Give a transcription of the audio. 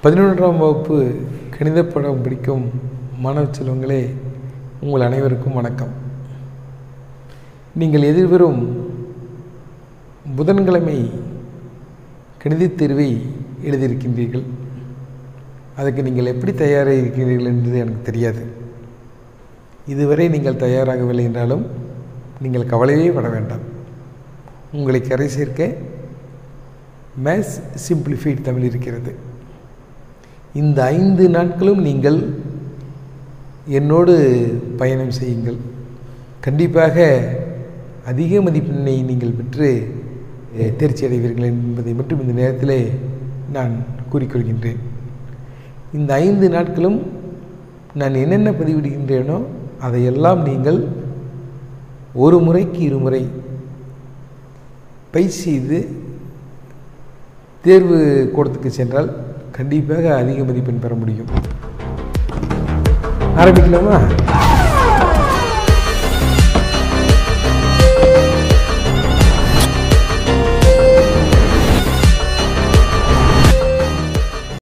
பதினொன்றாம் வகுப்பு கணித படம் பிடிக்கும் மாணவ செல்வங்களே உங்கள் அனைவருக்கும் வணக்கம் நீங்கள் எதிர்வரும் புதன்கிழமை கணிதத் தேர்வை எழுதியிருக்கின்றீர்கள் அதுக்கு நீங்கள் எப்படி தயாராக இருக்கிறீர்கள் என்பது எனக்கு தெரியாது இதுவரை நீங்கள் தயாராகவில்லை என்றாலும் நீங்கள் கவலையே பட வேண்டாம் உங்களை கரை சேர்க்க மேத்ஸ் சிம்பிளிஃபைட் தமிழ் இருக்கிறது இந்த ஐந்து நாட்களும் நீங்கள் என்னோடு பயணம் செய்யுங்கள் கண்டிப்பாக அதிக மதிப்பெண்ணை நீங்கள் பெற்று அஹ், தேர்ச்சி அடைவீர்கள் என்பதை மட்டும் இந்த நேரத்திலே நான் கூறிக்கொள்கின்றேன் இந்த ஐந்து நாட்களும் நான் என்னென்ன பதிவிடுகின்றேனோ அதையெல்லாம் நீங்கள் ஒரு முறைக்கு இருமுறை பயிற்சி செய்து தேர்வு கூடத்துக்கு சென்றால் கண்டிப்பாக அதிக மதிப்பெண் பெற முடியும் ஆரம்பிக்கலாமா